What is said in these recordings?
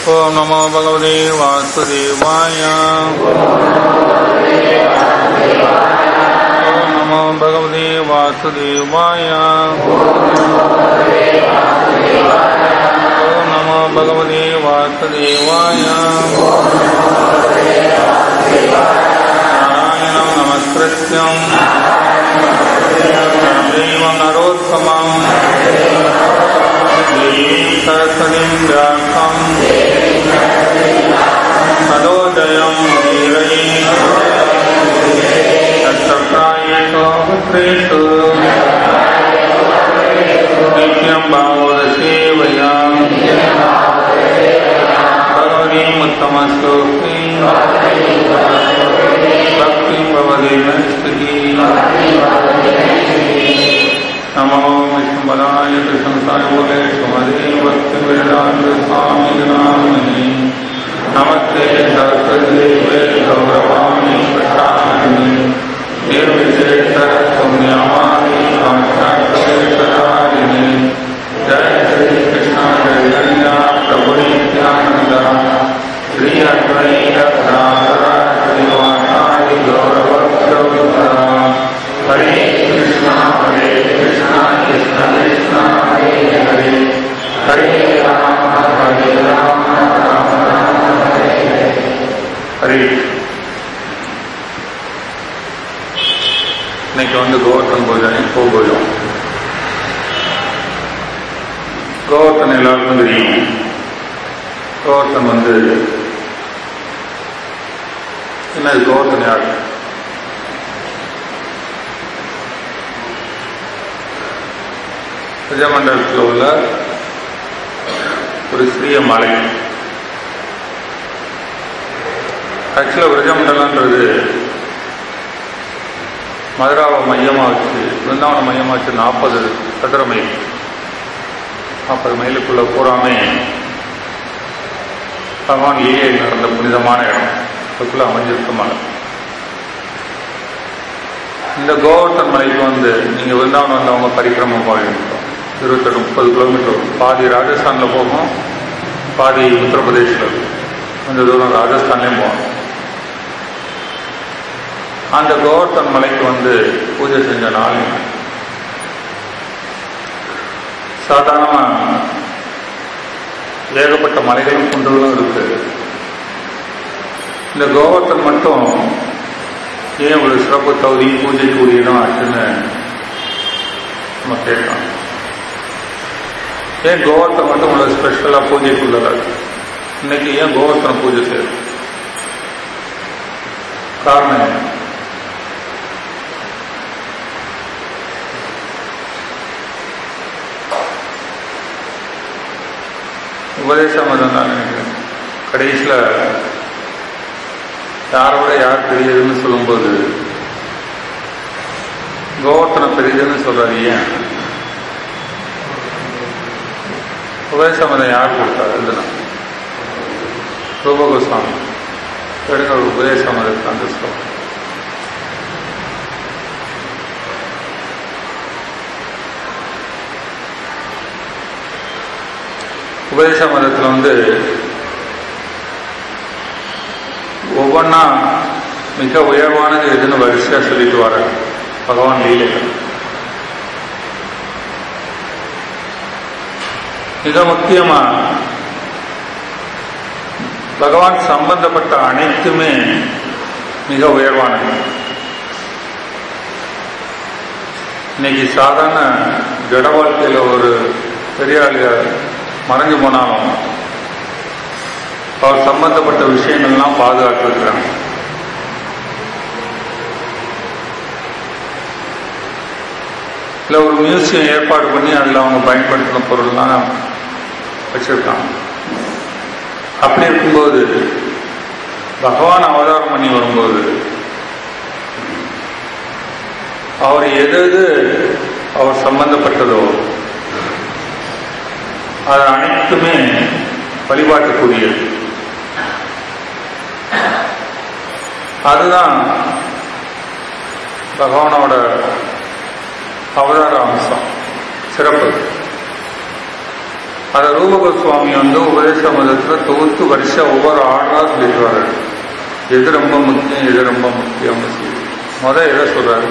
ஓம் நமோ பகவதே வாசுதேவாய ஓம் நமோ பகவதே வாசுதேவாய ஓம் நமோ பகவதே வாசுதேவாய நாராயணம் நமஸ்கிருத்யம் தெய்வம் நரோத்தமம் देवीं सरस्वतीं व्यासं सदोदयं धीरैः तत्सप्रायेषु पुत्रेषु नित्यं भागवतसेवया भगवतीम् उत्तमस्तोत्रीं भक्तिं भवति नस्तुतिः नमो विष्णुपदाय कृष्णसाय बोले सुमदे भक्ति वेदांत स्वामी नामनि नमस्ते सरस्वती वे गौरवाणी प्रसादिनी निर्विशेष पुण्यमानी आचार्यदारिणी जय श्री कृष्ण चैतन्य प्रभु नित्यानंद श्री अद्वैत राधा श्रीवासादि गौरवक्षोभा हरे कृष्ण हरे कृष्ण कृष्ण कृष्ण हरे हरे हरे राम हरे राम राम राम हरे ஹரே இன்னைக்கு வந்து கோவர்த்தன் பூஜை பூபூஜம் கோவர்த்தன் எல்லாருக்கும் தெரியும் கோவர்த்தன் வந்து என்னது கோவர்த்தன் யார் விஜயமண்டலத்தில் உள்ள ஒரு சிறிய மலை ஆக்சுவலாக விரஜமண்டலன்றது மதுராவை மையமாக வச்சு பிருந்தாவன மையமாக வச்சு நாற்பது சதுர மைல் நாற்பது மைலுக்குள்ள பூராமே பகவான் லீலை நடந்த புனிதமான இடம் அதுக்குள்ள அமைஞ்சிருக்க மலை இந்த கோவர்த்தன் மலைக்கு வந்து நீங்கள் விருந்தாவனம் வந்தவங்க பரிக்கிரமம் போயிருக்கோம் இருபத்தெட்டு முப்பது கிலோமீட்டர் வரும் பாதி ராஜஸ்தானில் போகும் பாதி உத்தரப்பிரதேசில் இருக்கும் கொஞ்சம் தூரம் ராஜஸ்தான்லேயும் போகணும் அந்த கோவர்த்தன் மலைக்கு வந்து பூஜை செஞ்ச நாள் சாதாரணமாக ஏகப்பட்ட மலைகளும் குன்றுகளும் இருக்கு இந்த கோவர்த்தன் மட்டும் ஏன் ஒரு சிறப்பு தகுதி பூஜைக்கு உரியனும் ஆச்சுன்னு நம்ம கேட்கலாம் ஏன் கோவர்த்தன் மட்டும் உள்ள ஸ்பெஷலாக பூஜைக்குள்ளதா இன்னைக்கு ஏன் கோவர்த்தன பூஜை செய்யுது காரணம் என்ன உபதேச மதம் தான் நினைக்கிறேன் கடைசியில் யாரோட யார் பெரியதுன்னு சொல்லும்போது கோவர்த்தனை பெரியதுன்னு சொல்றாரு ஏன் உபதேச மதம் யார் கொடுத்தாரு இதுதான் ரூபகோஸ்வாமி எடுங்க ஒரு உபதேச மதத்தை அந்த சொல்லுவோம் உபதேச மதத்தில் வந்து ஒவ்வொன்றா மிக உயர்வானது எதுன்னு வரிசையா சொல்லிட்டு வர பகவான் லீலைகள் மிக முக்கியமா பகவான் சம்பந்தப்பட்ட அனைத்துமே மிக உயர்வானது இன்னைக்கு சாதாரண ஜட வாழ்க்கையில ஒரு பெரிய மறைஞ்சு போனாலும் அவர் சம்பந்தப்பட்ட விஷயங்கள்லாம் பாதுகாத்துருக்கிறாங்க இல்லை ஒரு மியூசியம் ஏற்பாடு பண்ணி அதில் அவங்க பயன்படுத்தின பொருள்லாம் வச்சிருக்காங்க அப்படி இருக்கும்போது பகவான் அவதாரம் பண்ணி வரும்போது அவர் எது எது அவர் சம்பந்தப்பட்டதோ அது அனைத்துமே வழிபாட்டுக்குரியது அதுதான் பகவானோட அவதார அம்சம் சிறப்பு அதை ரூபகோஸ்வாமி வந்து உபதேச மதத்துல தொகுத்து வரிசை ஒவ்வொரு ஆர்டரா சொல்லிட்டு வர்றாரு எது ரொம்ப முக்கியம் எது ரொம்ப முக்கியம்னு சொல்லி முத எதை சொல்றாரு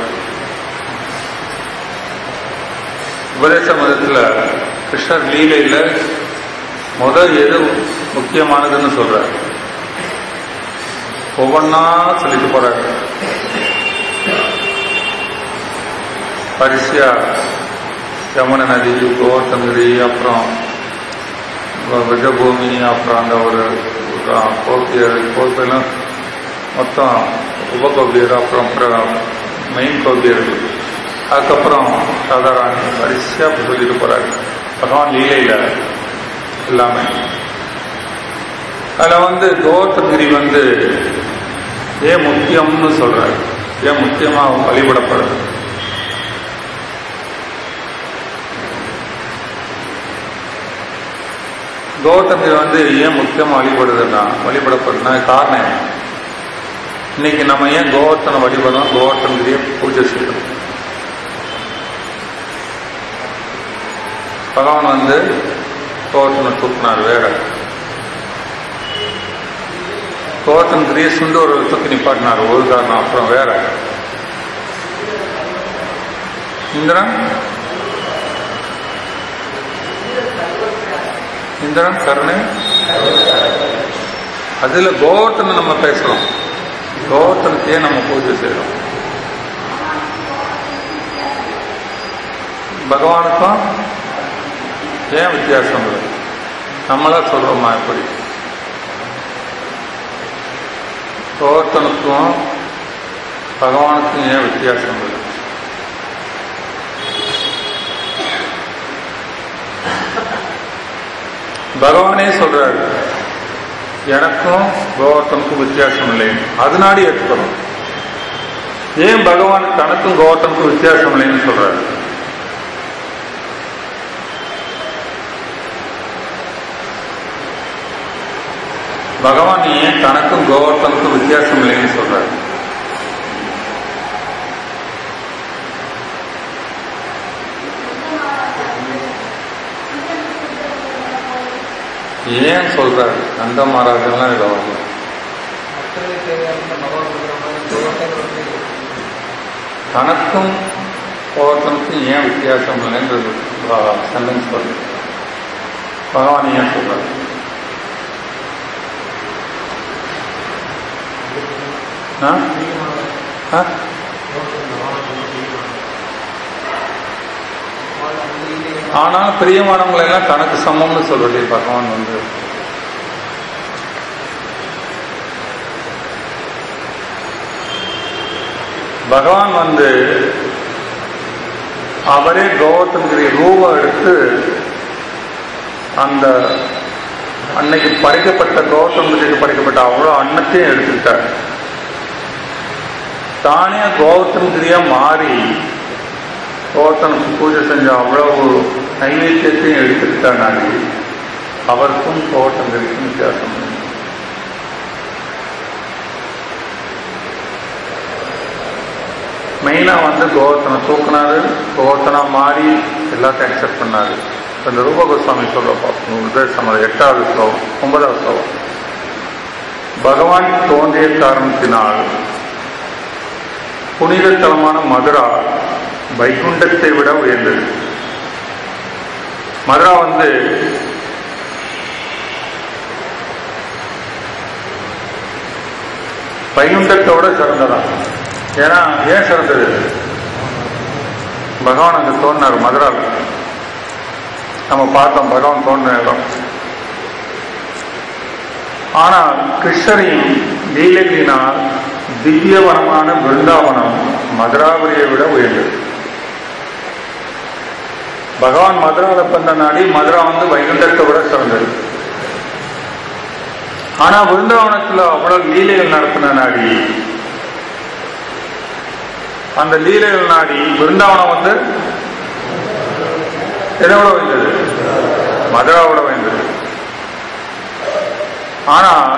உபதேச மதத்துல கிருஷ்ணர் லீலையில முதல் எது முக்கியமானதுன்னு சொல்றாரு ஒவ்வொன்னா சொல்லிட்டு போறாரு பரிசியா யமுன நதி கோவர்த்தங்கிரி அப்புறம் விஜபூமி அப்புறம் அந்த ஒரு கோபியர் கோபியெல்லாம் மொத்தம் உபகோபியர் அப்புறம் அப்புறம் மெயின் கோபியர்கள் அதுக்கப்புறம் சாதாரண வரிசையா சொல்லிட்டு போறாரு பகவான் லீலையில எல்லாமே அதுல வந்து கோவர்த்தகிரி வந்து ஏன் முக்கியம்னு சொல்றாரு ஏன் முக்கியமா வழிபடப்படுது கோவர்த்தகிரி வந்து ஏன் முக்கியமா வழிபடுதுன்னா வழிபடப்படுதுன்னா காரணம் என்ன? இன்னைக்கு நம்ம ஏன் கோவர்த்தனை வழிபடுறோம் கோவர்த்தகிரியை பூஜை செய்யணும் பகவான் வந்து கோவர்த்தனை தூக்குனார் வேற கோவர்த்தன் கிரீஸ்ண்டு ஒரு தூக்கி நிப்பாட்டினார் ஒரு காரணம் அப்புறம் வேற இந்திரன் இந்திரன் கருணை அதுல கோவர்த்தனை நம்ம பேசுறோம் கோவர்த்தனுக்கே நம்ம பூஜை செய்யறோம் பகவானுக்கும் ஏன் வித்தியாசம் இல்லை நம்மளா சொல்றோமா எப்படி கோவர்த்தனுக்கும் பகவானுக்கும் ஏன் வித்தியாசம் இல்லை பகவானே சொல்றாரு எனக்கும் கோவர்த்தனுக்கும் வித்தியாசம் இல்லை அதனாடி ஏற்றுக்கணும் ஏன் பகவான் தனக்கும் கோவர்த்தனுக்கும் வித்தியாசம் இல்லைன்னு சொல்றாரு பகவான் ஏன் தனக்கும் கோவர்த்தனுக்கும் வித்தியாசம் இல்லைன்னு சொல்றாரு ஏன் சொல்றாரு நந்த மகாராஜெல்லாம் இதை வரல மக்களுக்கு தேவையான பகவான் கொடுக்குற மாதிரி கோவர்த்தன் வந்து தனக்கும் கோவர்த்தனுக்கும் ஏன் வித்தியாசம் இல்லைன்றது சென்டென்ஸ் வருது பகவான் ஏன் சொல்றாரு ஆ? ஆ? ஆனால் பிரியமானவங்களை எல்லாம் தனக்கு சமம்னு சொல்லலையே பகவான் வந்து பகவான் வந்து அவரே கௌதம்கிரி ரூபம் எடுத்து அந்த அன்னைக்கு படைக்கப்பட்ட கௌதம்கிரிக்கு படைக்கப்பட்ட அவ்வளோ அன்னத்தையும் எடுத்துக்கிட்டார் தானே கௌதம்கிரியா மாறி கௌதனுக்கு பூஜை செஞ்ச அவ்வளவு நைவேத்தியத்தையும் எடுத்துக்கிட்டானாடி அவருக்கும் கௌதம்கிரிக்கும் வித்தியாசம் இல்லை. மெயினா வந்து கோவர்த்தனை தூக்குனாரு கோவர்த்தனா மாறி எல்லாத்தையும் அக்செப்ட் பண்ணாரு இப்ப இந்த ரூப கோஸ்வாமி சொல்ற பார்ப்போம் உபதேசம் எட்டாவது ஸ்லோகம் ஒன்பதாவது ஸ்லோகம் பகவான் தோன்றிய காரணத்தினால் புனிதத்தலமான மதுரா வைகுண்டத்தை விட உயர்ந்தது மதுரா வந்து வைகுண்டத்தோட சிறந்ததான் ஏன்னா ஏன் சிறந்தது பகவான் அங்க தோன்றினார் மதுரால நம்ம பார்த்தோம் பகவான் தோன்றின இடம் ஆனால் கிருஷ்ணரின் லீலைகளினால் திவ்யவனமான பிருந்தாவனம் மதுராபுரியை விட உயர்ந்தது பகவான் மதுரால பண்ண நாடி மதுரா வந்து வைகுண்டத்தை விட சிறந்தது ஆனா பிருந்தாவனத்துல அவ்வளவு லீலைகள் நடத்தின நாடி அந்த லீலைகள் நாடி பிருந்தாவனம் வந்து எதோட வைந்தது மதுராவோட வைந்தது ஆனால்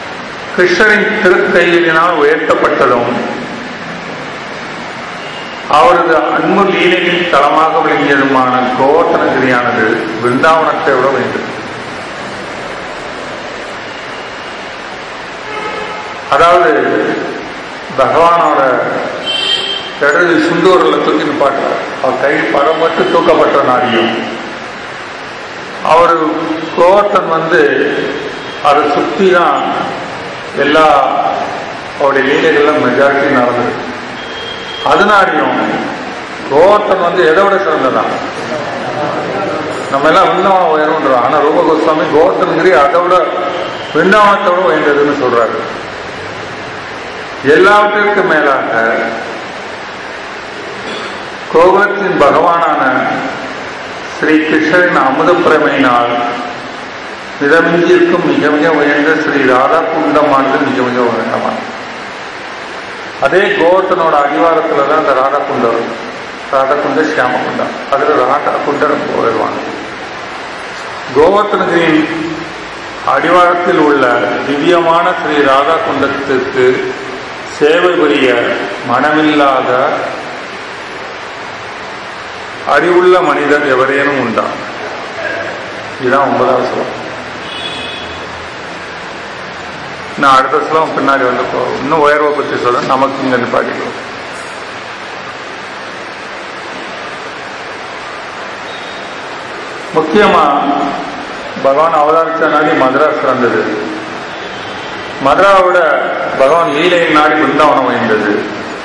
கிருஷ்ணரின் திருக்கையினால் உயர்த்தப்பட்டதும் அவரது அன்பு லீலையின் தளமாக விளங்கியதுமான கோவர்த்தனகிரியானது பிருந்தாவனத்தை விட வேண்டும் அதாவது பகவானோட இடது சுண்டூரில் தூக்கி நிப்பாட்டார் அவர் கை பரம்பட்டு தூக்கப்பட்ட நாடியும் அவர் கோவர்த்தன் வந்து அதை சுற்றி தான் எல்லா அவருடைய லீலைகள்லாம் மெஜாரிட்டி நடந்தது அதனாலையும் கோவர்த்தன் வந்து எதை விட சிறந்ததான் நம்ம எல்லாம் விருந்தாவனம் உயர்வுன்றோம் ஆனா ரூப கோஸ்வாமி கோவர்த்தனகிரி அதை விட விருந்தாவனத்தோட உயர்ந்ததுன்னு சொல்றாரு எல்லாவற்றிற்கும் மேலாக கோகுலத்தின் பகவானான ஸ்ரீ கிருஷ்ணரின் அமுத பிரமையினால் மிதமிஞ்சிருக்கும் மிக மிக உயர்ந்த ஸ்ரீ ராதா குண்டமானது மிக மிக உயர்ந்தமானது அதே கோவர்த்தனோட அடிவாரத்துல தான் இந்த ராதா குண்டம் ராதா குண்ட சியாம குண்டம் அதுல ராதா குண்டம் போயிடுவாங்க கோவர்த்தனகிரியின் அடிவாரத்தில் உள்ள திவ்யமான ஸ்ரீ ராதா குண்டத்திற்கு சேவை புரிய மனமில்லாத அறிவுள்ள மனிதர் எவரேனும் உண்டா இதுதான் ஒன்பதாவது ஸ்லோகம் நான் அடுத்த ஸ்லோகம் பின்னாடி வந்து போ- இன்னும் உயர்வை பற்றி சொல்றேன் நமக்கு இங்க நிப்பாட்டிக்கிறோம் முக்கியமா பகவான் அவதாரித்த நாடி மதுரா சிறந்தது மதுராவோட பகவான் லீலையின் நாடி பிருந்தாவனம் வைந்தது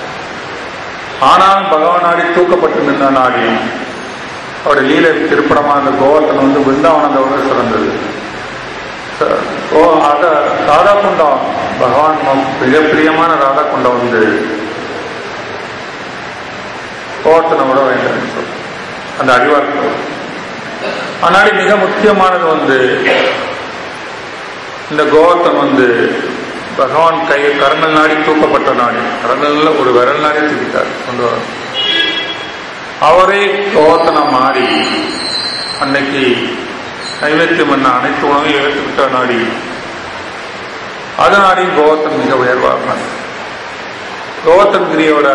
ஆனால் பகவான் நாடி தூக்கப்பட்டு நின்ற நாடியும் அவருடைய லீலை திருப்படமான அந்த கோவர்த்தன் வந்து பிருந்தாவனத்தோட சிறந்தது ச- ஓ அத ராதாகுண்டம் பகவான் ம- மிக பிரியமான ராதாகுண்டம் வந்து கோவர்த்தனை விட வேண்டும் சொல்லு அந்த அடிவாரத்தோடு ஆனால் மிக முக்கியமானது வந்து இந்த கோவர்த்தன் வந்து பகவான் கை கரங்கள் நாடி தூக்கப்பட்ட நாடி கரங்கள்ல ஒரு விரல் நாடி தூக்கிட்டார் கொண்டு வர அவரே கோவர்த்தனை மாறி அன்னைக்கு நைவேத்தியம் பண்ண அனைத்து உணவையும் ஏற்றுக்கிட்ட நாடி அதனாலையும் கோவர்த்தன் மிக உயர்வாக கோவர்த்தன் கிரியோட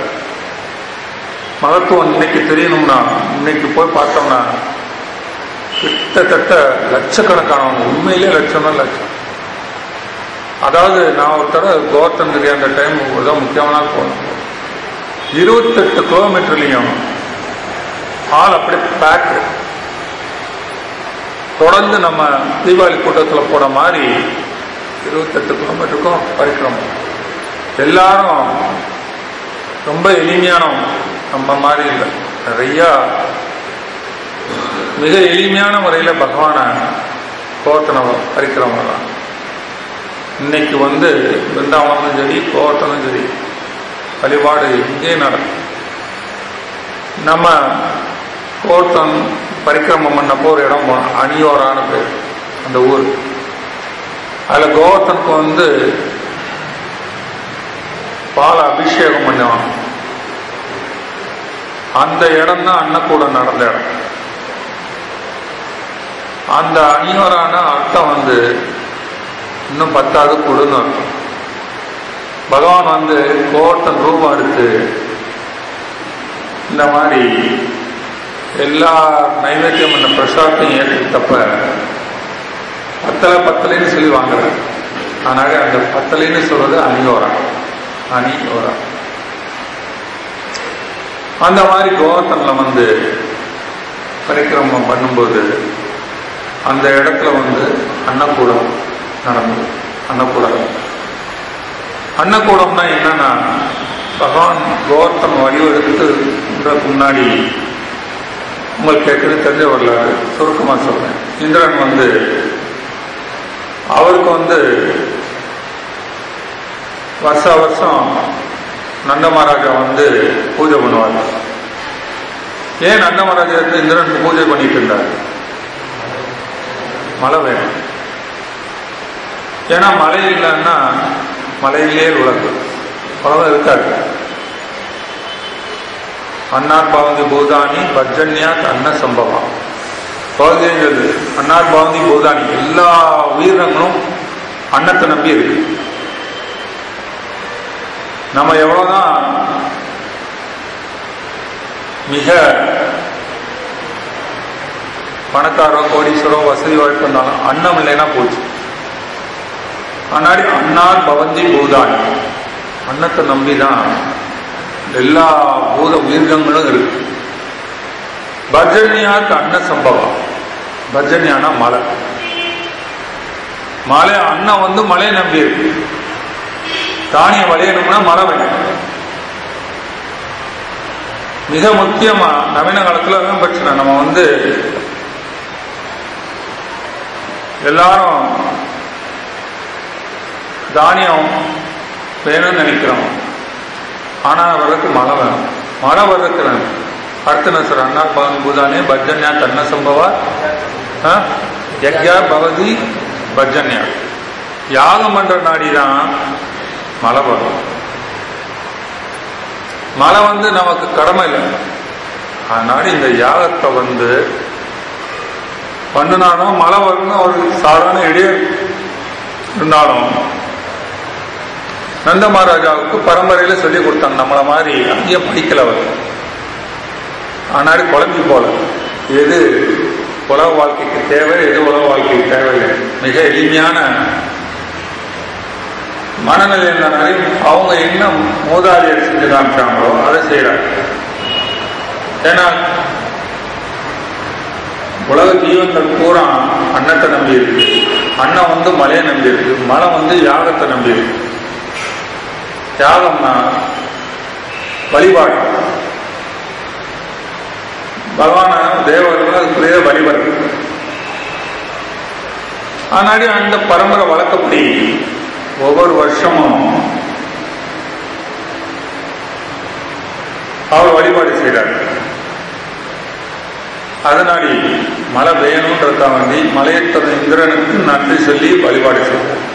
மகத்துவம் இன்னைக்கு தெரியணும்னா இன்னைக்கு போய் பார்த்தோம்னா கிட்டத்தட்ட லட்சக்கணக்கானவங்க உண்மையிலே லட்சம்னா லட்சம் அதாவது நான் ஒரு தடவை கோவர்த்தன் கிரி அந்த டைம் தான் முக்கியமான நாள் போனேன் இருபத்தெட்டு கிலோமீட்டர்லையும் ஆள் அப்படியே பேக்கு தொடர்ந்து நம்ம தீபாவளி கூட்டத்தில் போற மாதிரி இருபத்தெட்டு கிலோமீட்டருக்கும் பரிக்கிரமம் எல்லாரும் ரொம்ப எளிமையானவங்க நம்ம மாதிரி இல்லை நிறைய மிக எளிமையான முறையில் பகவானை கோவத்தனை பறிக்கிறவங்க தான் இன்னைக்கு வந்து பிருந்தாவனமும் சரி கோவத்தனும் சரி வழிபாடு இங்கே நடக்கும் நம்ம கோவத்தன் பரிக்கிரமம் பண்ணப்போ ஒரு இடம் போனோம் அணியோரான பேர் அந்த ஊர் அதில் கோவர்த்தனுக்கு வந்து பால் அபிஷேகம் பண்ணுவாங்க அந்த இடம் தான் அன்னக்கூடம் நடந்த இடம் அந்த அணியோரான அர்த்தம் வந்து இன்னும் பத்தாவது கொடுன்னு அர்த்தம் பகவான் வந்து கோவர்த்தன் ரூபம் எடுத்து இந்த மாதிரி எல்லா நைவேத்தியம் பண்ண பிரசாத்தையும் ஏற்றுக்கிட்டப்ப பத்தலை பத்தலைன்னு சொல்லி வாங்குறாரு அதனால அந்த பத்தலைன்னு சொல்றது அணியோரா அணியோரா அந்த மாதிரி கோவர்த்தன்ல வந்து பரிக்கிரமம் பண்ணும்போது அந்த இடத்துல வந்து அன்னக்கூடம் நடந்தது அன்னக்கூடம் அன்னக்கூடம்னா என்னன்னா பகவான் கோவர்த்தன் வடிவெடுத்துக்கு முன்னாடி உங்களுக்கு ஏற்கனவே தெரிஞ்ச வரலாறு சுருக்கமா சொல்றேன் இந்திரன் வந்து அவருக்கு வந்து வருஷ வருஷம் நந்த மகாராஜா வந்து பூஜை பண்ணுவார் ஏன் நந்த மகாராஜா வந்து இந்திரனுக்கு பூஜை பண்ணிட்டு இருந்தார் மழை வேணும் ஏன்னா மழை இல்லைன்னா மழையிலே உலகு உலகம் இருக்காது அன்னார் பவந்தி பூதானி பர்ஜன்யாத் அன்ன சம்பவம் பகுதிங்கிறது அன்னார் பவந்தி பூதானி எல்லா உயிரினங்களும் அன்னத்தை நம்பி இருக்கு நம்ம எவ்வளவுதான் மிக பணக்காரோ கோடீஸ்வரோ வசதி வாய்ப்பு இருந்தாலும் அன்னம் இல்லைன்னா போச்சு ஆனாடி அன்னார் பவந்தி பூதான் அன்னத்தை நம்பிதான் எல்லா பூத உயிரினங்களும் இருக்கு பர்ஜன்யாக்கு அன்ன சம்பவம் பர்ஜன்யானா மலை மலை அன்னம் வந்து மலையை நம்பி இருக்கு தானியம் விளையணும்னா மழை வேணும் மிக முக்கியமா நவீன காலத்துல தான் பிரச்சனை நம்ம வந்து எல்லாரும் தானியம் வேணும்னு நினைக்கிறோம் ஆனா வர்றதுக்கு மழை வேணும் மழை வர்றதுக்கு வேணும் அடுத்த நசர் அண்ணா பவன் பூதானே பஜன்யா தன்ன சம்பவா ஆ? யக்யா பவதி பஜன்யா யாகம் பண்ற நாடி தான் மழை வரும் மழை வந்து நமக்கு கடமை இல்லை அதனால இந்த யாகத்தை வந்து பண்ணினாலும் மழை வரணும் ஒரு சாதாரண இடையே இருந்தாலும் நந்த மகாராஜாவுக்கு பரம்பரையில சொல்லி கொடுத்தாங்க நம்மள மாதிரி அங்கேயே படிக்கல அவர் ஆனாரு குழம்பி போல எது உலக வாழ்க்கைக்கு தேவை எது உலக வாழ்க்கைக்கு தேவையில்லை மிக எளிமையான மனநிலை இருந்தாலும் அவங்க என்ன மூதாதையர் செஞ்சு காமிச்சாங்களோ அதை செய்யறாங்க ஏன்னா உலக ஜீவன்கள் பூரா அன்னத்தை நம்பி இருக்கு அன்னம் வந்து மலையை நம்பி இருக்கு மலை வந்து யாகத்தை நம்பி இருக்கு யாகம்னா வழிபாடு பகவான தேவர்கள் அதுக்குள்ளேயே வழிபாடு ஆனாடி அந்த பரம்பரை வழக்கப்படி ஒவ்வொரு வருஷமும் அவர் வழிபாடு செய்கிறார் அதனாடி மழை பெய்யணுன்றதா வேண்டி மலையேற்ற இந்திரனுக்கு நன்றி சொல்லி வழிபாடு செய்தார்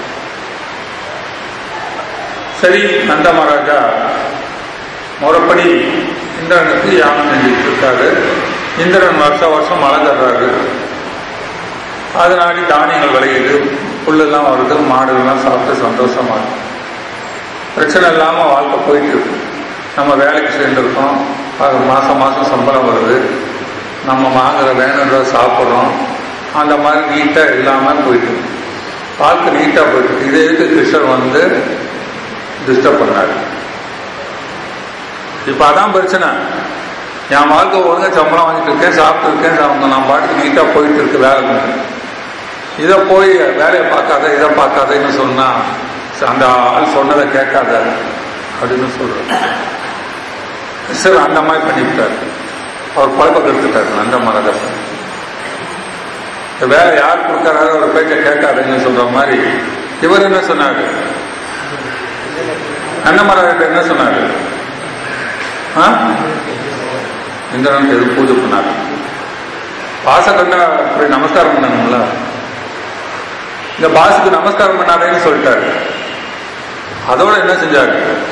சரி நந்த மகாராஜா முறைப்படி இந்திரனுக்கு யாகம் செஞ்சுட்டு இருக்காரு இந்திரன் வருஷ வருஷம் மழை தர்றாரு அதனாடி தானியங்கள் விளையுது புல்லெல்லாம் வருது மாடுகள்லாம் சாப்பிட்டு சந்தோஷமா இருக்கு பிரச்சனை இல்லாம வாழ்க்கை போயிட்டு இருக்கு நம்ம வேலைக்கு சேர்ந்துருக்கோம் அது மாசம் மாசம் சம்பளம் வருது நம்ம வாங்குற வேணுன்றத சாப்பிட்றோம் அந்த மாதிரி நீட்டா இல்லாம போயிட்டு இருக்கு. வாழ்க்கை நீட்டா போயிட்டு இருக்கு. இதே இதுக்கு கிருஷ்ணர் வந்து டிஸ்டர்ப் பண்ணாரு இப்ப அதான் பிரச்சனை என் வாழ்க்கை ஒழுங்கா சம்பளம் வாங்கிட்டு இருக்கேன் சாப்பிட்டு இருக்கேன் சாப்பிட்டு நான் பாட்டுக்கு நீட்டா போயிட்டு இருக்கு வேலை பண்ணி. இதை போய் வேலையை பார்க்காத இதை பார்க்காதன்னு சொன்னா அந்த ஆள் சொன்னதை கேட்காத அப்படின்னு சொல்றேன் சார் அந்த மாதிரி பண்ணிவிட்டார் அவர் பழப்ப கெடுத்துட்டார் அந்த மரத வேலை யார் கொடுக்கறாரோ ஒரு பேச்சை கேட்காதுன்னு சொல்ற மாதிரி இவர் என்ன சொன்னாரு அன்னமராஜ என்ன சொன்னாரு ஆ? இந்திரனுக்கு எது பூஜை பண்ணாரு பாச கண்டா அப்படி நமஸ்காரம் பண்ணணும்ல இந்த பாஸுக்கு நமஸ்காரம் பண்ணாதேன்னு சொல்லிட்டாரு அதோட என்ன செஞ்சாரு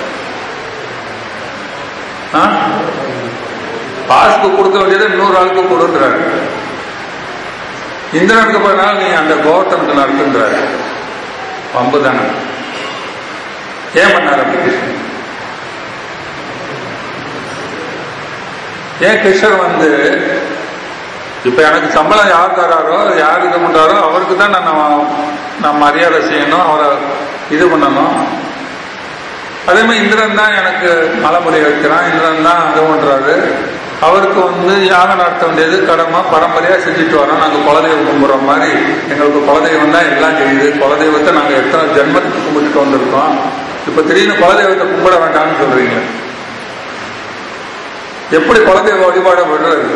ஆ? பாஸுக்கு கொடுக்க வேண்டியதை இன்னொரு ஆளுக்கு கொடுக்குறாரு இந்திரனுக்கு போனாலும் நீ அந்த கோவர்த்தனுக்கு நடத்துன்றாரு பம்பு தானே ஏன் பண்ணார் அப்படி கிருஷ்ணன் ஏன் கிருஷ்ணர் வந்து இப்ப எனக்கு சம்பளம் யார் தராரோ யார் இது பண்றாரோ அவருக்கு தான் நான் நான் மரியாதை செய்யணும் அவரை இது பண்ணணும் அதே மாதிரி இந்திரன் தான் எனக்கு மலைமுறை வைக்கிறான் இந்திரன் தான் இது பண்றாரு அவருக்கு வந்து யாகம் நடத்த வேண்டியது கடமை பரம்பரையா செஞ்சுட்டு வரோம் நாங்க குலதெய்வம் கும்பிடுற மாதிரி எங்களுக்கு குலதெய்வம் தான் எல்லாம் செய்யுது குலதெய்வத்தை நாங்க எத்தனை ஜென்மத்துக்கு கும்பிட்டுட்டு வந்திருக்கோம் இப்ப திடீர்னு குலதெய்வத்தை கும்பிட வேண்டாம்னு சொல்றீங்க எப்படி குலதெய்வ வழிபாட விடுறது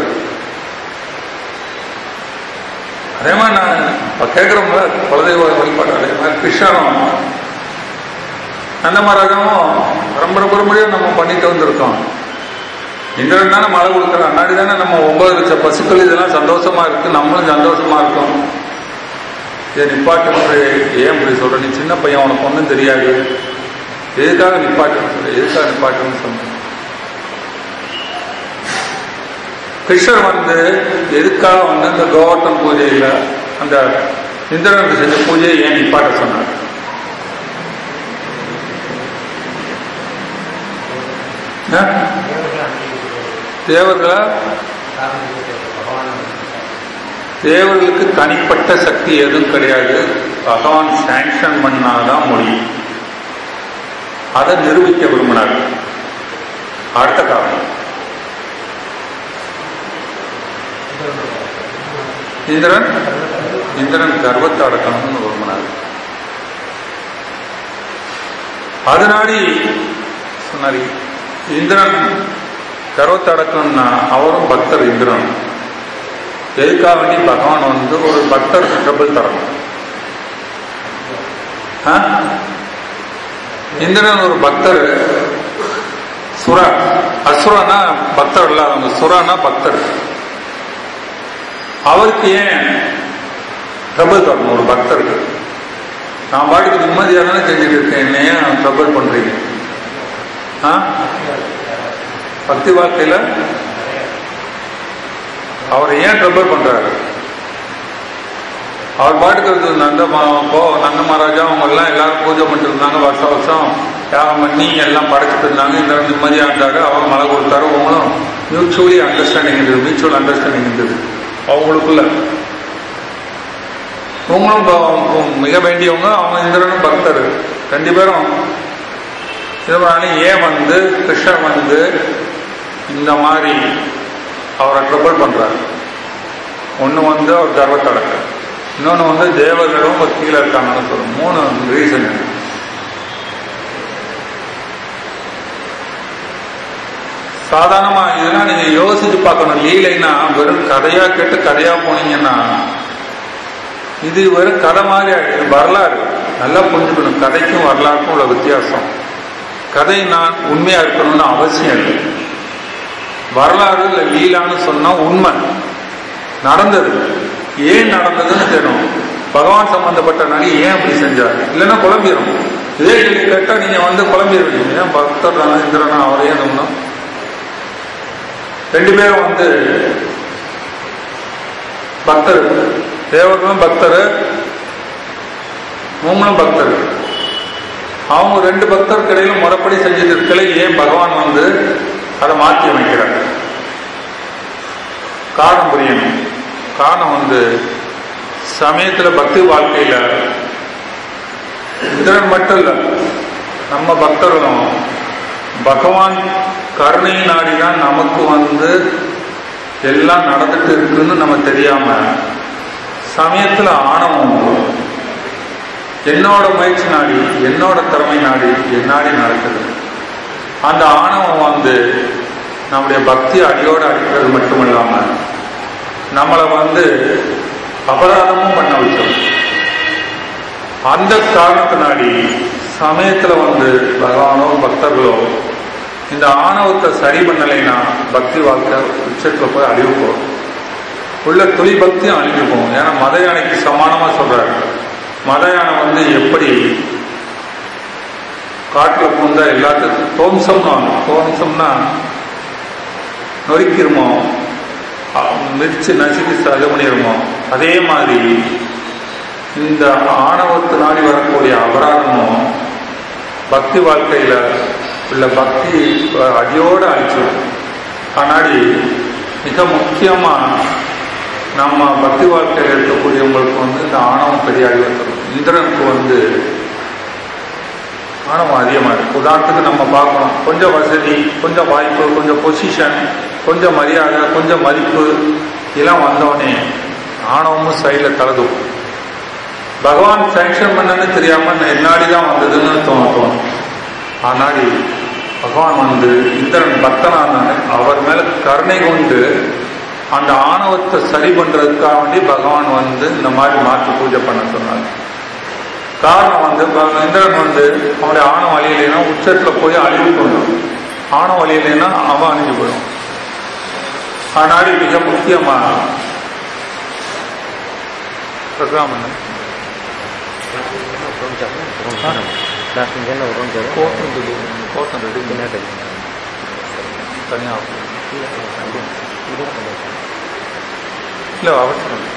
அதே மாதிரி நான் இப்ப கேட்கிறோம்ல குலதெய்வ வழிபாடு அதே மாதிரி கிருஷ்ணனும் நந்த மகாராஜாவும் பரம்பரை பரம்பரையா நம்ம பண்ணிட்டு வந்திருக்கோம் இந்திரன் தானே மழை கொடுக்குற அண்ணாடி தானே நம்ம ஒன்பது லட்சம் பசுக்கள் இதெல்லாம் சந்தோஷமா இருக்கு நம்மளும் சந்தோஷமா இருக்கோம் இதை நிப்பாட்டு ஏன் இப்படி சொல்ற நீ சின்ன பையன் உனக்கு ஒன்றும் தெரியாது எதுக்காக நிப்பாட்டுன்னு சொல்ற எதுக்காக நிப்பாட்டுன்னு சொன்ன கிருஷ்ணர் வந்து எதுக்காக வந்து இந்த கோவர்த்தன் பூஜையில அந்த இந்திரனுக்கு செஞ்ச பூஜையை ஏன் நிப்பாட்ட சொன்னார் ஆ? தேவர்களா காரணத்துக்கு பகவான் தேவர்களுக்கு தனிப்பட்ட சக்தி எதுவும் கிடையாது பகவான் சாங்ஷன் பண்ணாதான் முடியும் அதை நிரூபிக்க விரும்பினார் அடுத்த காரணம் இந்திரன் இந்திரன் கர்வத்தை அடக்கணும்னு விரும்பினார் அதனாடி சொன்னார் இந்திரன் கர்வத்தை அடக்கணும்னா அவரும் பக்தர் இந்திரன் எதுக்காக வேண்டி பகவான் வந்து ஒரு பக்தருக்கு ட்ரபிள் தரணும் ஆ? இந்திரன் ஒரு பக்தர் சுரா அசுரனா பக்தர் இல்லாதவங்க சுரானா பக்தர் அவருக்கு ஏன் ட்ரபிள் தரணும் ஒரு பக்தருக்கு நான் பாட்டுக்கு நிம்மதியாக தானே செஞ்சுட்டு இருக்கேன் என்ன ஏன் ட்ரபிள் பண்றீங்க ஆ? பக்தி வாழ்க்கையில அவர் ஏன் ட்ரபிள் பண்றாரு அவர் பாட்டுக்கு இருந்தது நந்த மா- போ நந்த மகாராஜா அவங்க எல்லாம் எல்லாரும் பூஜை பண்ணிட்டு இருந்தாங்க வருஷம் வருஷம் யாகம் பண்ணி எல்லாம் படைச்சிட்டு இருந்தாங்க இந்த நிம்மதியா இருந்தாரு அவர் மழை கொடுத்தாரு அவங்களும் மியூச்சுவலி அண்டர்ஸ்டாண்டிங் இருந்தது மியூச்சுவல் அண்டர்ஸ்டாண்டிங் இருந்தது அவங்களுக்குள்ள இவங்களும் ப- மிக வேண்டியவங்க அவங்க இந்திரனும் பக்தர் ரெண்டு பேரும் இதனால ஏன் வந்து கிருஷ்ணர் வந்து இந்த மாதிரி அவரை ட்ரபிள் பண்றாரு ஒண்ணு வந்து அவர் கர்வத்தடக்க இன்னொன்னு வந்து தேவர்களும் ஒரு கீழே இருக்காங்கன்னு சொல்லும் மூணு ரீசன் சாதாரணமா இதெல்லாம் நீங்க யோசிச்சு பார்க்கணும் லீலைன்னா வெறும் கதையா கேட்டு கதையா போனீங்கன்னா இது வெறும் கதை மாதிரி ஆயிடுது. வரலாறு நல்லா புரிஞ்சுக்கணும் கதைக்கும் வரலாறுக்கும் உள்ள வித்தியாசம் கதை நான் உண்மையா இருக்கணும்னு அவசியம் இல்லை வரலாறு இல்லை லீலான்னு சொன்னா உண்மை நடந்தது ஏன் நடந்ததுன்னு தெரியும் பகவான் சம்பந்தப்பட்ட நடி ஏன் அப்படி செஞ்சார் இல்லைன்னா குழம்பிடும் இதே கேள்வி கேட்டா நீங்க வந்து குழம்பிடுவீங்க ஏன் பக்தர் தானே இந்திரனா அவரையே நம்பணும் ரெண்டு பேரும் வந்து பக்தர் தேவர்களும் பக்தர் மூமனும் பக்தர் அவங்க ரெண்டு பக்தருக்கு இடையில முறைப்படி செஞ்சுட்டு இருக்கல ஏன் பகவான் வந்து அதை மாற்றி அமைக்கிறார் காரணம் புரியணும் காரணம் வந்து சமயத்துல பக்தி வாழ்க்கையில இந்திரன் மட்டும் இல்ல நம்ம பக்தர்களும் பகவான் கருணை நாடிதான் நமக்கு வந்து எல்லாம் நடந்துட்டு இருக்குன்னு நம்ம தெரியாம சமயத்துல ஆணவம் வரும். என்னோட முயற்சி நாடி என்னோட திறமை நாடி என்னாடி நடக்குது அந்த ஆணவம் வந்து நம்முடைய பக்தி அடியோடு அடிக்கிறது மட்டும் இல்லாம நம்மளை வந்து அபராதமும் பண்ண வச்சோம் அந்த காரணத்தினாடி சமயத்துல வந்து பகவானோ பக்தர்களோ இந்த ஆணவத்தை சரி பண்ணலைன்னா பக்தி வாழ்க்கை உச்சத்துல போய் அழிவு போகும் உள்ள துளி பக்தியும் அழிஞ்சு போகும் ஏன்னா மத யானைக்கு சமானமா சொல்றாரு மத யானை வந்து எப்படி காட்டுல பூந்தா எல்லாத்துக்கும் தோம்சம்னு தோம்சம்னா நொறுக்கிருமோ அஹ் மிதிச்சு நசுக்கி இது பண்ணிருமோ அதே மாதிரி இந்த ஆணவத்தினாடி வரக்கூடிய அபராதமும் பக்தி வாழ்க்கையில உள்ள பக்தி அஹ், அடியோட அழிச்சிடும் கண்ணாடி மிக முக்கியமா நம்ம பக்தி வாழ்க்கையில் இருக்கக்கூடியவங்களுக்கு வந்து இந்த ஆணவம் பெரிய அழிவை தரும் இந்திரனுக்கு வந்து ஆணவம் அதிகமாக இருக்கு உதாரணத்துக்கு நம்ம பார்க்கணும் கொஞ்சம் வசதி கொஞ்சம் வாய்ப்பு கொஞ்சம் பொசிஷன் கொஞ்சம் மரியாதை கொஞ்சம் மதிப்பு இதெல்லாம் வந்தோடனே ஆணவமும் சைடில் கலதும் பகவான் சாங்ஷன் பண்ணன்னு தெரியாம என்னாடி தான் வந்ததுன்னு தோணும் தோணும் ஆனாடி பகவான் வந்து இந்திரன் பக்தனானாரு அவர் மேல கருணை கொண்டு அந்த ஆணவத்தை சரி பண்றதுக்காக வேண்டி பகவான் வந்து இந்த மாதிரி மாற்றி பூஜை பண்ண சொன்னார் காரணம் வந்து ப- இந்திரன் வந்து அவனுடைய ஆணவம் அழியலைன்னா உச்சத்துல போய் அழிவு கொள்ளும் ஆணவம் அழியலைன்னா அவன் அழிஞ்சு போயிடும் ஆனாடி மிக முக்கியமா ப்ரோக்ராம் என்ன கோட்டம் ரெடி கோட்டம் ரெடி தனியாக இல்லை அவசியம் இல்லை.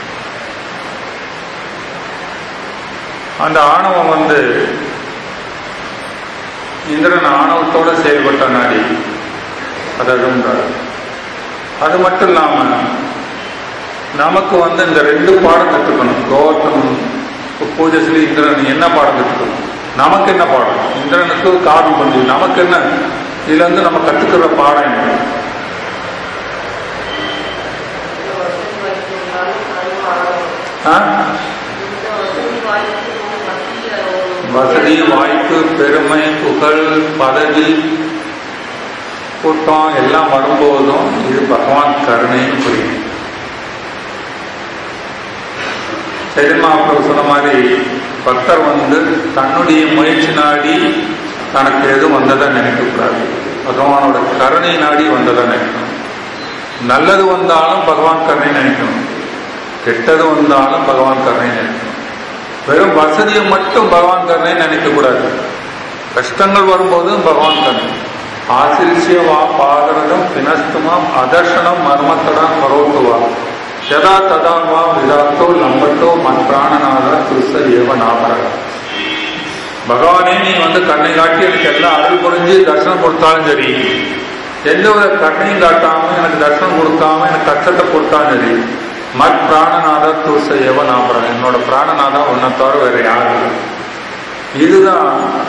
அந்த ஆணவம் வந்து இந்திரன் ஆணவத்தோட செயல்பட்ட நாடி அதை அழுந்தார் அது மட்டும் இல்லாம நமக்கு வந்து இந்த ரெண்டு பாடம் கற்றுக்கணும் கௌதம் பூஜை சொல்லி இந்திரன் என்ன பாடம் கற்றுக்கணும் நமக்கு என்ன பாடம் இந்திரனுக்கு காரணம் பண்ணி நமக்கு என்ன இதுல இருந்து நம்ம கத்துக்கிற பாடம் என்ன ஆ? வசதி வாய்ப்பு பெருமை புகழ் பதவி கூட்டம் எல்லாம் வரும்போதும் இது பகவான் கருணைன்னு புரியும் சரிமா அப்புறம் சொன்ன மாதிரி பக்தர் வந்து தன்னுடைய முயற்சி நாடி தனக்கு எதுவும் வந்ததா நினைக்கக்கூடாது பகவானோட கருணை நாடி வந்ததா நினைக்கணும் நல்லது வந்தாலும் பகவான் கருணை நினைக்கணும் கெட்டது வந்தாலும் பகவான் கருணை நினைக்கணும் வெறும் வசதியை மட்டும் பகவான் கருணை நினைக்க கூடாது கஷ்டங்கள் வரும்போதும் பகவான் கருணை ஆசிரிசிய வா பாதரதம் பினஸ்துமாம் அதர்ஷனம் மர்மத்தடம் கரோத்துவா யதா ததா வா விதாத்தோ லம்பட்டோ மத் பிராணநாத துச ஏவ நாபரக பகவானே நீ வந்து கண்ணை காட்டி எனக்கு எல்லாம் அருள் புரிஞ்சு தர்சனம் கொடுத்தாலும் சரி எந்த ஒரு கண்ணையும் காட்டாம எனக்கு தர்சனம் கொடுக்காம எனக்கு கஷ்டத்தை கொடுத்தாலும் சரி மத் பிராணநாத தூச ஏவ நாபரக என்னோட பிராணநாதா உன்னை தவிர வேற யாரும் இல்லை. இதுதான்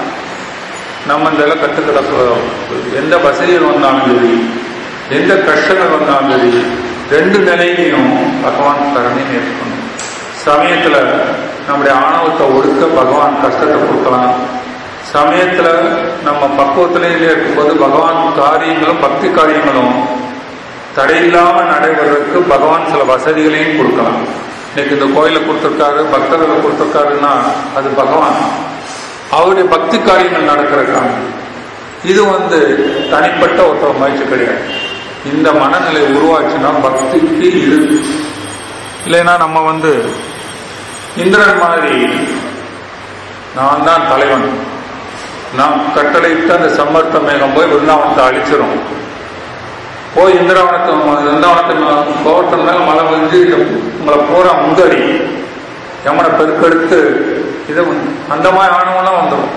நம்ம இந்த எல்லாம் கற்றுக்கிற எந்த வசதிகள் வந்தாலும் சரி எந்த கஷ்டங்கள் வந்தாலும் சரி ரெண்டு நிலையிலையும் பகவான் கருணை ஏற்கணும் சமயத்துல நம்முடைய ஆணவத்தை ஒடுக்க பகவான் கஷ்டத்தை கொடுக்கலாம் சமயத்துல நம்ம பக்குவத்திலேயே இருக்கும்போது பகவான் காரியங்களும் பக்தி காரியங்களும் தடையில்லாம நடைபெறதுக்கு பகவான் சில வசதிகளையும் கொடுக்கலாம் இன்னைக்கு இந்த கோயிலை கொடுத்துருக்காரு பக்தர்களை கொடுத்துருக்காருன்னா அது பகவான் அவருடைய பக்தி காரியங்கள் நடக்கிறக்கான இது வந்து தனிப்பட்ட ஒருத்தர் முயற்சி கிடையாது இந்த மனநிலை உருவாச்சுன்னா பக்திக்கு இது இல்லைன்னா நம்ம வந்து இந்திரன் மாதிரி நான் தான் தலைவன் நான் கட்டளையிட்டு அந்த சம்மர்த்த மேகம் போய் விருந்தாவனத்தை அழிச்சிரும் போய் இந்திராவனத்தை விருந்தாவனத்தை கோவத்தின் மேல மழை வந்து உங்களை பூரா முந்தடி யமனை பெருக்கெடுத்து இது அந்த மாதிரி ஆணவம்லாம் வந்துடும்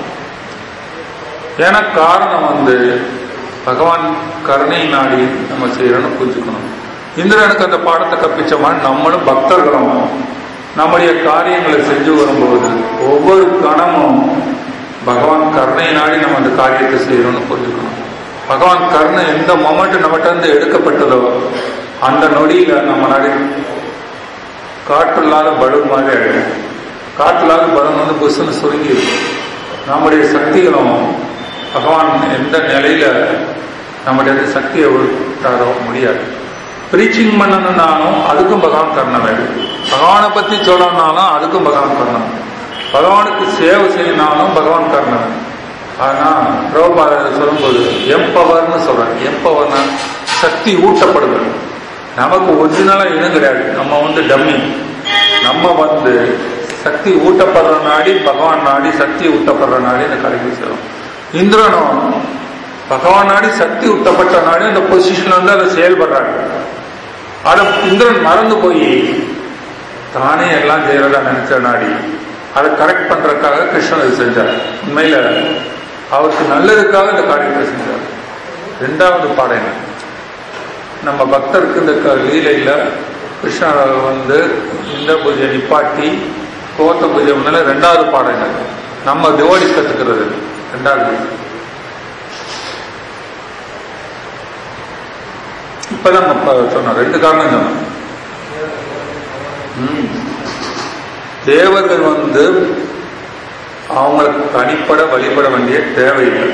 ஏன்னா காரணம் வந்து பகவான் கருணை நாடி நம்ம செய்யறோம்னு புரிஞ்சுக்கணும் இந்திரனுக்கு அந்த பாடத்தை கற்பிச்ச மாதிரி நம்மளும் பக்தர்களும் நம்முடைய காரியங்களை செஞ்சு வரும்போது ஒவ்வொரு கணமும் பகவான் கருணை நாடி நம்ம அந்த காரியத்தை செய்யறோம்னு புரிஞ்சுக்கணும் பகவான் கருணை எந்த மொமெண்ட் நம்மகிட்ட இருந்து எடுக்கப்பட்டதோ அந்த நொடியில நம்ம நாடி காற்றில்லாத பலூன் மாதிரி ஆயிடும் காற்றில்லாத பலூன் வந்து புஷ்னு சுருங்கி இருக்கும். நம்முடைய சக்திகளும் பகவான் எந்த நிலையில நம்முடைய சக்தியை விட்டாரோ முடியாது ப்ரீச்சிங் பண்ணணும்னாலும் அதுக்கும் பகவான் கருணை வேணும் பகவானை பத்தி சொல்லணும்னாலும் அதுக்கும் பகவான் கருணை வேணும். பகவானுக்கு சேவை செய்யணும்னாலும் பகவான் கருணை வேணும் ஆனா பிரபுபாத சொல்லும்போது எம்பவர்னு சொல்றாரு எம்பவர்னா சக்தி ஊட்டப்படுதல் நமக்கு ஒரிஜினலா எதுவும் கிடையாது நம்ம வந்து டம்மி நம்ம வந்து சக்தி ஊட்டப்படுற நாடி பகவான் நாடி சக்தி ஊட்டப்படுற நாடி இந்த கடைக்கு சேரும் இந்திரனும் பகவான் நாடி சக்தி ஊட்டப்பட்ட நாடி அந்த பொசிஷன்ல வந்து அதை செயல்படுறாங்க அதை இந்திரன் மறந்து போய் தானே எல்லாம் செய்யறதா நினைச்ச நாடி அதை கரெக்ட் பண்றதுக்காக கிருஷ்ணன் இது செஞ்சார் உண்மையில அவருக்கு நல்லதுக்காக இந்த காரியத்தை செஞ்சார் ரெண்டாவது பாடம் என்ன நம்ம பக்தருக்கு இந்த க- லீலையில கிருஷ்ணர் வந்து இந்த பூஜை நிப்பாட்டி கோத்த பூஜை முன்னால ரெண்டாவது பாடம் என்ன நம்ம திவாடி கத்துக்கிறது ரெண்டாவது இப்பதான் நம்ம சொன்னோம் ரெண்டு காரணம் சொன்னோம் ம். தேவர்கள் வந்து அவங்களுக்கு தனிப்பட வழிபட வேண்டிய தேவையில்லை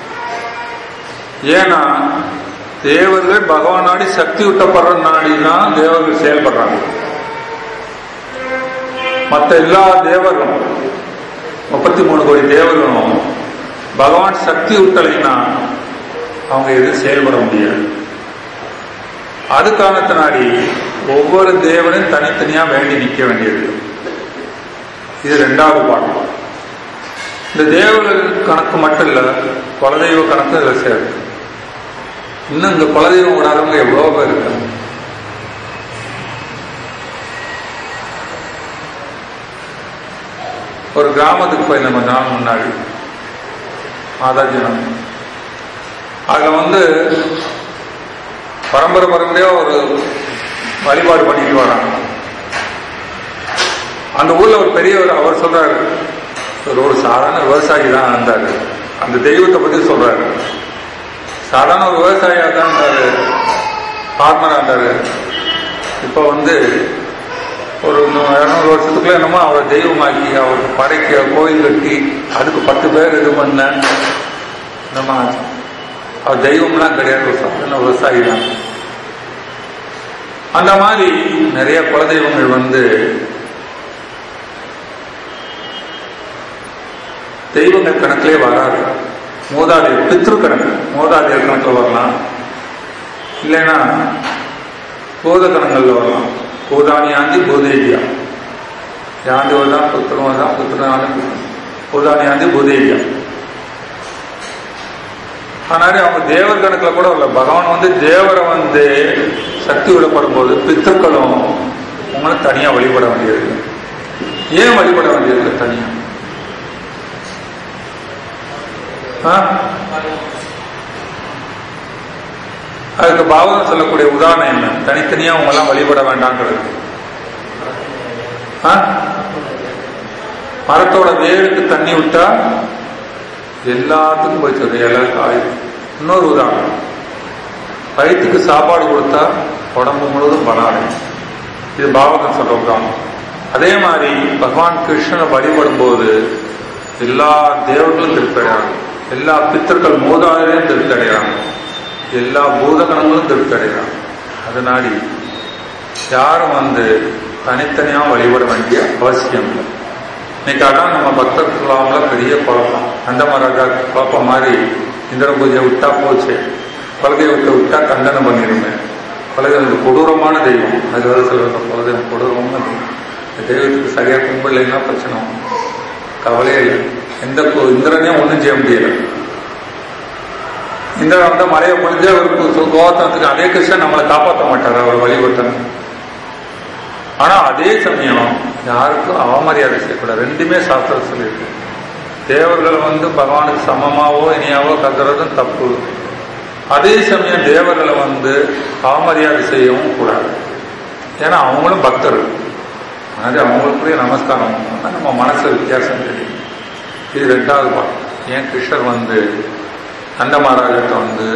ஏன்னா தேவர்கள் பகவான் நாடி சக்தி ஊட்டப்படுற நாடி தான் தேவர்கள் செயல்படுறாங்க மற்ற எல்லா தேவர்களும் முப்பத்தி மூணு கோடி தேவர்களும் பகவான் சக்தி ஊட்டலைன்னா அவங்க எதுவும் செயல்பட முடியாது அது காரணத்தினாடி ஒவ்வொரு தேவனும் தனித்தனியா வேண்டி நிற்க வேண்டியது இது ரெண்டாவது பாடம் இந்த தேவர்கள் கணக்கு மட்டும் இல்ல குலதெய்வ கணக்கு இதுல சேருது இன்னும் இந்த குலதெய்வம் விடாதவங்க எவ்வளவு பேர் இருக்காங்க ஒரு கிராமத்துக்கு போயிருந்தேன் கொஞ்ச நாள் முன்னாடி மாதாஜினம் அதுல வந்து பரம்பரை பரம்பரையா ஒரு வழிபாடு பண்ணிட்டு வராங்க அந்த ஊர்ல ஒரு பெரியவர் அவர் சொல்றாரு ஒரு ஒரு சாதாரண விவசாயி தான் இருந்தாரு அந்த தெய்வத்தை பத்தி சொல்றாரு சாதாரண ஒரு விவசாயியா தான் இருந்தாரு ஃபார்மரா இருந்தாரு இப்ப வந்து ஒரு நூ- இருநூறு வருஷத்துக்குள்ள என்னமோ அவரை தெய்வமாக்கி அவருக்கு படைக்க கோயில் கட்டி அதுக்கு பத்து பேர் இது பண்ண நம்ம அவர் தெய்வம்லாம் கிடையாது ஒரு சாதாரண விவசாயி தான் அந்த மாதிரி நிறைய குலதெய்வங்கள் வந்து தெய்வங்கள் கணக்கிலே வராது மூதாதையர் பித்ரு கணக்கு மூதாதையர் கணக்கில் வரலாம் இல்லைன்னா பூத கணங்கள்ல வரலாம் பூதானியாந்தி பூதேவியா யாந்தி வருதான் புத்திரம் வருதான் புத்திரம் பூதானியாந்தி பூதேவியா ஆனால் அவங்க தேவர் கணக்கில் கூட வரல பகவான் வந்து தேவரை வந்து சக்தி விடப்படும் போது பித்தர்களும் உங்களை தனியா வழிபட வேண்டியது ஏன் வழிபட வேண்டியது தனியா ஆ? அதுக்கு பாவம் சொல்லக்கூடிய உதாரணம் என்ன தனித்தனியா அவங்க எல்லாம் வழிபட வேண்டாங்கிறது ஆ? மரத்தோட வேருக்கு தண்ணி விட்டா எல்லாத்துக்கும் போய் சொல்ற எல்லாருக்கும் ஆயுதம் இன்னொரு உதாரணம் வயிற்றுக்கு சாப்பாடு கொடுத்தா உடம்பு முழுவதும் பலாடையும் இது பாவகம் சொல்ற உதாரணம் அதே மாதிரி பகவான் கிருஷ்ணனை வழிபடும் போது எல்லா தேவர்களும் திருப்தி எல்லா பித்தர்கள் மூதாதையும் திருப்தி அடைகிறாங்க எல்லா பூதகணங்களும் திருப்தி அடைகிறாங்க அதனாடி யாரும் வந்து தனித்தனியா வழிபட வேண்டிய அவசியம் இல்லை இன்னைக்கு அதான் நம்ம பக்தர்களாமல பெரிய குழப்பம் அந்த மகாராஜா குழப்பம் மாதிரி இந்திர பூஜை விட்டா போச்சு கொள்கை விட்டு விட்டா கண்டனம் பண்ணிடுமே கொள்கை வந்து கொடூரமான தெய்வம் அது வந்து சொல்ற கொள்கை கொடூரமான தெய்வம் இந்த தெய்வத்துக்கு சரியா கும்பிடலைன்னா பிரச்சனை வரும். கவலையே இல்லை எந்த கு- இந்திரனையும் ஒன்றும் செய்ய முடியல இந்திரன் வந்து மலையை பொழிஞ்சு அவருக்கு கோவத்தனத்துக்கு அதே கிருஷ்ணன் நம்மளை காப்பாற்ற மாட்டார் அவர் வழிபட்டன ஆனா அதே சமயம் யாருக்கும் அவமரியாதை செய்யக்கூடாது ரெண்டுமே சாஸ்திரம் சொல்லியிருக்கு தேவர்கள் வந்து பகவானுக்கு சமமாவோ இனியாவோ கருதுறதும் தப்பு அதே சமயம் தேவர்களை வந்து அவமரியாதை செய்யவும் கூடாது ஏன்னா அவங்களும் பக்தர்கள் அது அவங்களுக்குரிய நமஸ்காரம் பண்ணா நம்ம மனசு வித்தியாசம் தெரியும் இது ரெண்டாவது பாடம் ஏன் கிருஷ்ணர் வந்து அந்த மகாராஜத்தை வந்து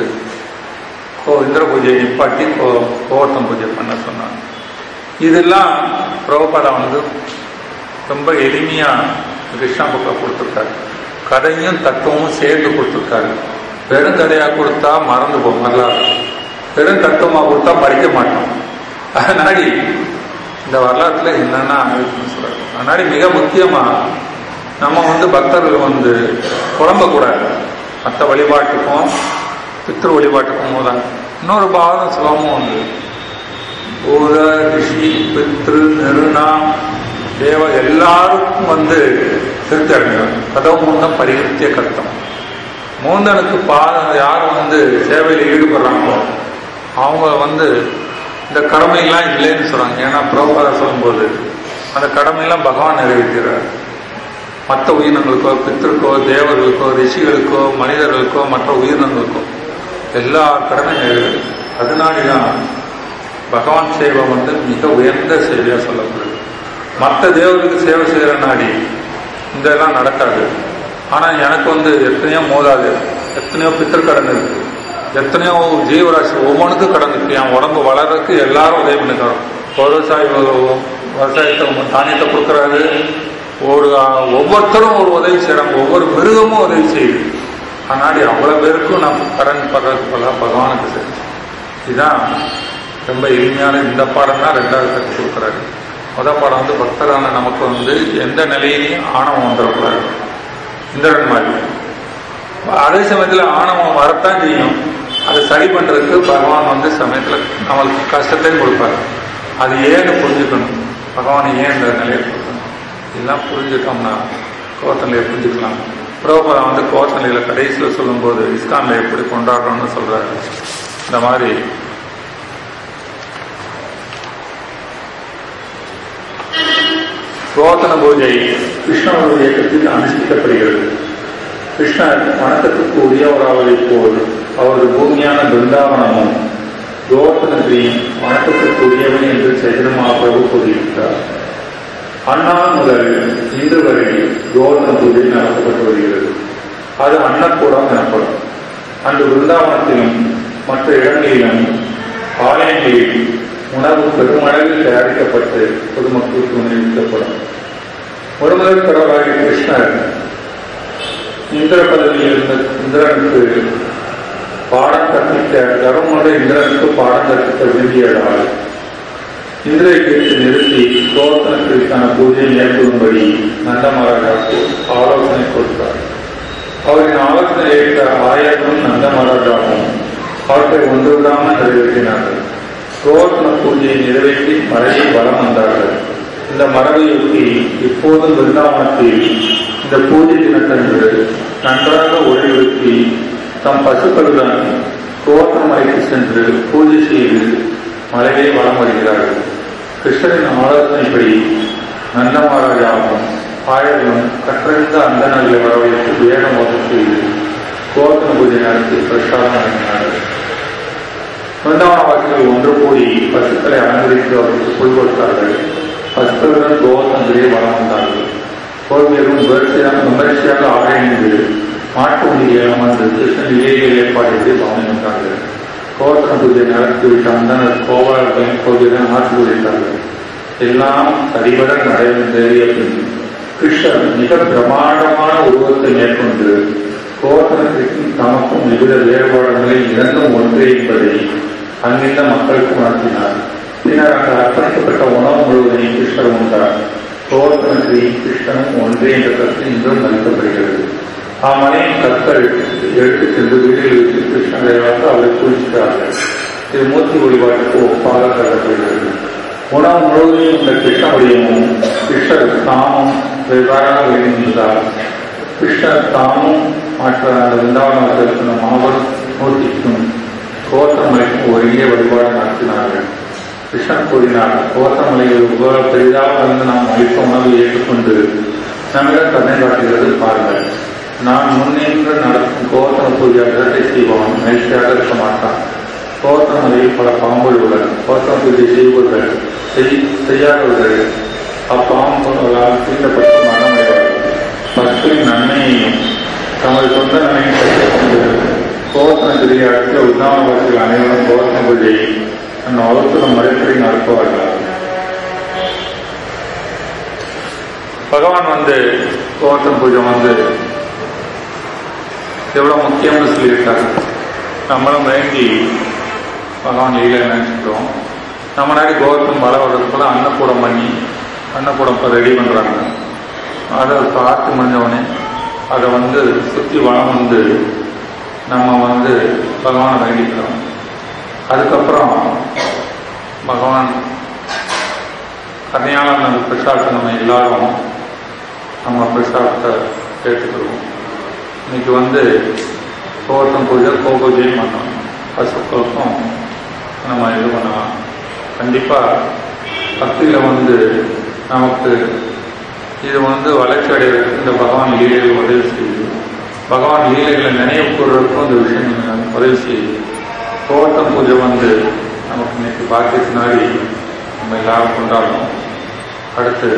கோ இந்திர பூஜையை நிப்பாட்டி கோ கோவர்த்தம் பூஜை பண்ண சொன்னாங்க இதெல்லாம் பிரபுபாதா வந்து ரொம்ப எளிமையா கிருஷ்ணா புக்கில் கொடுத்துருக்காரு கதையும் தத்துவமும் சேர்ந்து கொடுத்துருக்காரு வெறும் கதையா கொடுத்தா மறந்து போகும் நல்லா இருக்கும். வெறும் தத்துவமா கொடுத்தா படிக்க மாட்டோம் அதனாடி இந்த வரலாற்றுல என்னென்ன ஆயிருக்குன்னு சொல்றாரு அதனாடி மிக முக்கியமா நம்ம வந்து பக்தர்கள் வந்து குழம்பக்கூடாது மற்ற வழிபாட்டுக்கும் பித்ரு வழிபாட்டுக்கும் போதான் இன்னொரு பாவம் சுலபமும் உண்டு பூத ரிஷி பித்ரு நெருணா தேவ எல்லாருக்கும் வந்து திருப்தி அடைஞ்சாங்க கதவு மூந்தம் பரிகத்திய கர்த்தம் மூந்தனுக்கு பா யார் வந்து சேவையில் ஈடுபடுறாங்களோ அவங்க வந்து இந்த கடமையெல்லாம் இல்லைன்னு சொல்றாங்க ஏன்னா பிரபுபாதா சொல்லும்போது அந்த கடமையெல்லாம் பகவான் நிறைவேற்றுறார் மற்ற உயிரினங்களுக்கோ பித்திருக்கோ தேவர்களுக்கோ ரிஷிகளுக்கோ மனிதர்களுக்கோ மற்ற உயிரினங்களுக்கோ எல்லா கடமையும் நிறைவேறு அதனாடிதான் பகவான் சேவை வந்து மிக உயர்ந்த சேவையா சொல்லப்படுது மற்ற தேவர்களுக்கு சேவை செய்யற நாடி இதெல்லாம் நடக்காது ஆனா எனக்கு வந்து எத்தனையோ மோதாது எத்தனையோ பித்தர் கடன் இருக்கு எத்தனையோ ஜீவராசி ஒவ்வொன்றுக்கும் கடன் இருக்கு என் உடம்பு வளர்றதுக்கு எல்லாரும் உதவி பண்ணிக்கிறோம் விவசாயி விவசாயத்தை தானியத்தை கொடுக்குறாரு ஒரு ஒவ்வொருத்தரும் ஒரு உதவி செய்யறாங்க ஒவ்வொரு மிருகமும் உதவி செய்யுது ஆனாடி அவ்வளவு பேருக்கும் நம்ம கடன் படுறதுக்கு பதிலா பகவானுக்கு செஞ்சு இதுதான் ரொம்ப எளிமையான இந்த பாடம் தான் ரெண்டாவது கற்றுக் கொடுக்குறாரு முத பாடம் வந்து பக்தரான நமக்கு வந்து எந்த நிலையிலையும் ஆணவம் வந்துடக்கூடாது இந்திரன் மாதிரி அதே சமயத்துல ஆணவம் வரத்தான் செய்யும் அதை சரி பண்றதுக்கு பகவான் வந்து சமயத்துல நம்மளுக்கு கஷ்டத்தையும் கொடுப்பாரு அது ஏன்னு புரிஞ்சுக்கணும் பகவான் ஏன் இந்த நிலையை கொடுக்கணும் இதெல்லாம் புரிஞ்சுட்டோம்னா கோத்தநிலையை புரிஞ்சுக்கலாம் புரோபரம் வந்து கோத்தநிலையில கடைசியில் சொல்லும்போது இஸ்கான்ல எப்படி கொண்டாடுறோம்னு சொல்றாரு இந்த மாதிரி கோத்தன பூஜை கிருஷ்ணனுடைய இயக்கத்தில் அனுஷ்டிக்கப்படுகிறது கிருஷ்ணர் வணக்கத்துக்கு உரியவராவதை போல் அவரது பூமியான பிருந்தாவனமும் கோவர்த்தனகிரி வணக்கத்திற்குரியவன் என்று சைதன்ய மகாபிரபு கூறியிருக்கிறார் அண்ணா முதல் இன்று வரை கோவர்த்தன பூஜை நடத்தப்பட்டு வருகிறது அது அன்னக்கூடம் எனப்படும் அன்று பிருந்தாவனத்திலும் மற்ற இடங்களிலும் ஆலயங்களில் உணவு பெருமளவில் தயாரிக்கப்பட்டு பொதுமக்களுக்கு விநியோகிக்கப்படும் ஒருமுதல் கடவுளாகிய கிருஷ்ணர் இந்திர பதவியில் இருந்த இந்திரனுக்கு பாடம் கற்பிக்க தருமோட இந்திரனுக்கு பாடம் கற்பிக்க விரும்பியதால் இந்திரை கேட்டு நிறுத்தி கோவர்த்தனத்திற்கான பூஜையை மேற்கொள்ளும்படி நந்த மகாராஜாவுக்கு ஆலோசனை கொடுத்தார் அவரின் ஆலோசனை ஏற்ற ஆயர்களும் நந்த மகாராஜாவும் அவற்றை ஒன்று விடாமல் நிறைவேற்றினார்கள் கோவர்த்தன பூஜையை நிறைவேற்றி மறையை வலம் வந்தார்கள் இந்த மரபையொட்டி இப்போதும் பிருந்தாவனத்தில் இந்த பூஜை தினத்தன்று நன்றாக ஒளிவிருத்தி தம் பசுக்களுடன் கோவர்த்தனமலைக்கு சென்று பூஜை செய்து மலையை வலம் வருகிறார்கள் கிருஷ்ணரின் ஆலோசனைப்படி நந்தமகாராஜாவும் ஆயர்களும் கற்றறிந்த அந்தனர்களை வரவழைத்து வேத மோசம் செய்து கோவர்த்தன பூஜை நடத்தி பிரசாதம் நடத்தினார்கள் பிருந்தாவனவாசிகள் ஒன்று கூடி பசுக்களை அலங்கரித்து அவருக்கு பொய் கொடுத்தார்கள் பசுக்களுடன் கோவர்த்தனத்திலே வளம் வந்தார்கள் கோவிலும் விமர்சையாக விமர்சையாக ஆராய்ந்து மாட்டு வண்டியில் அமர்ந்து கிருஷ்ணன் இலைகள் ஏற்பாடுகளை கவனித்தார்கள் கோவர்த்தன பூஜை நடத்திவிட்டு அந்தனர் கோபாலர்களையும் கோவிலும் ஆசீர்வதித்தார்கள் எல்லாம் சரிவர நடைபெறிய பின் கிருஷ்ணர் மிக பிரமாண்டமான உருவத்தை மேற்கொண்டு கோவர்த்தனத்திற்கும் தமக்கும் விவித வேறுபாடுகளை இரண்டும் ஒன்றே என்பதை அங்கிருந்த மக்களுக்கு உணர்த்தினார் பின்னர் அங்கு அர்ப்பணிக்கப்பட்ட உணவு முழுவதையும் கிருஷ்ணர் உண்டார் கோவர்த்தனத்திரி கிருஷ்ணனும் ஒன்றே என்ற கருத்து இன்றும் மதிக்கப்படுகிறது அம்மனையின் கற்கள் எடுத்துச் சென்று வீட்டில் வைத்து கிருஷ்ணரை வந்து அவரை குளிக்கிறார்கள் இது மூர்த்தி வழிபாட்டுக்கு ஒப்பாக கருதப்படுகிறது உணவு முழுவதையும் இந்த கிருஷ்ண வடிவமும் கிருஷ்ணர் தாமும் வெவ்வேறாக விளங்குகிறார் கிருஷ்ணர் தாமும் மற்ற அந்த விருந்தாவனத்தில் இருக்கிற மாபெரும் மூர்த்திக்கும் கோத்தமலைக்கும் ஒருங்கே வழிபாடு நடத்தினார்கள் கிருஷ்ணன் கூறினார் கோத்தமலையில் இவ்வளவு பெரிதாக வந்து நாம் அளித்த உணவை ஏற்றுக்கொண்டு நம்மிடம் கண்ணை காட்டுகிறது பாருங்கள் நான் முன்னின்று நடக்கும் கோத்தம பூஜை விதத்தை செய்வான் மகிழ்ச்சியாக இருக்க மாட்டான் கோத்தமலையில் பல பாம்புகள் உள்ளன கோத்தம பூஜை செய்வர்கள் செய்- செய்யாதவர்கள் அப்பாம்புகளால் தீண்டப்பட்டு மரணமடைவார்கள் பக்தியின் நன்மையையும் தமது சொந்த நன்மையை கற்றுக் கொண்டு கோவத்தன கிரியை அடுத்த உதாரணவாசிகள் அனைவரும் கோவத்தன பூஜையை அந்த வகுத்துல முறைப்படி நடத்துவார்கள் பகவான் வந்து கோவத்தன பூஜை வந்து எவ்வளவு முக்கியம்னு சொல்லியிருக்காரு நம்மளும் வேண்டி பகவான் லீலை நினைச்சுக்கிறோம் நம்ம நாடி கோவத்தம் வர வர்றதுக்குள்ள அன்னக்கூடம் பண்ணி அன்னக்கூடம் இப்போ ரெடி பண்ணுறாங்க அதை பார்த்து முடிஞ்சவொடனே அதை வந்து சுற்றி வளம் வந்து நம்ம வந்து பகவானை வேண்டிக்கிறோம் அதுக்கப்புறம் பகவான் கன்னியால நம்ம பிரசாதத்தை நம்ம எல்லாரும் நம்ம பிரசாதத்தை கேட்டுக்கிறோம் இன்னைக்கு வந்து கோவத்தம் பூஜை கோபூஜையும் பண்ணோம் பசுக்களுக்கும் நம்ம இது பண்ணலாம் கண்டிப்பாக பக்தியில் வந்து நமக்கு இது வந்து வளர்ச்சி அடைவதற்கு இந்த பகவான் லீலைகள் உதவி செய்யுது பகவான் லீலைகளை நினைவு கூறுறதுக்கும் இந்த விஷயம் உதவி செய்யுது கோவத்தம் பூஜை வந்து நமக்கு இன்னைக்கு பாக்கியத்தினாடி நம்ம எல்லாரும் கொண்டாடணும் அடுத்து